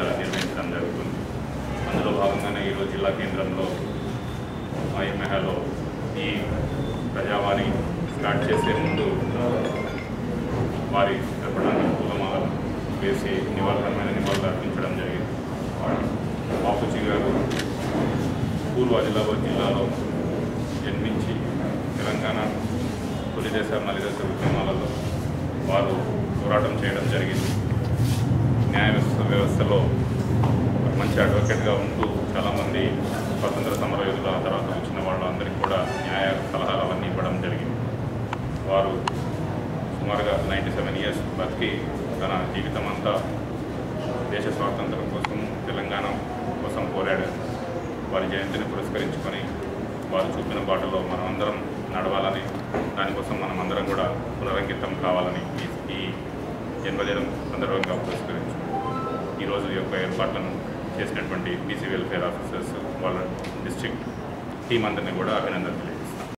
కింద నిర్వహించడం జరుగుతుంది అందులో భాగంగానే ఈరోజు జిల్లా కేంద్రంలో ఐఎంఏలో ఈ ప్రజావాణి స్టార్ట్ చేసే ముందు వారి తరపున పూలమాల వేసి నివాళులమైన నివాళులు అర్పించడం జరిగింది బాపూజీ గారు పూర్వ ఆదిలాబాద్ జిల్లాలో జన్మించి తెలంగాణ తొలి దేశ నలిదేశ ఉద్యమాలలో వారు పోరాటం చేయడం జరిగింది న్యాయ వ్యవస్థ వ్యవస్థలో ఒక మంచి అడ్వకేట్గా ఉంటూ చాలామంది స్వతంత్ర సమరయోధుల తర్వాత వచ్చిన వాళ్ళందరికీ కూడా న్యాయ సలహాలు అవన్నీ ఇవ్వడం జరిగింది వారు సుమారుగా నైంటీ సెవెన్ ఇయర్స్ బతికి తన జీవితం అంతా దేశ స్వాతంత్రం కోసం తెలంగాణ కోసం పోరాడారు వారి జయంతిని పురస్కరించుకొని వారు చూపిన బాటలో మనం అందరం నడవాలని దానికోసం మనం అందరం కూడా పునరంకితం కావాలని ఈ- ఈ జన్మదినం సందర్భంగా పురస్కరించు ఈరోజు ఈ యొక్క ఏర్పాట్లను చేసినటువంటి బీసీ వెల్ఫేర్ ఆఫీసర్స్ వాళ్ళ డిస్ట్రిక్ట్ టీం అందరినీ కూడా అభినందనలు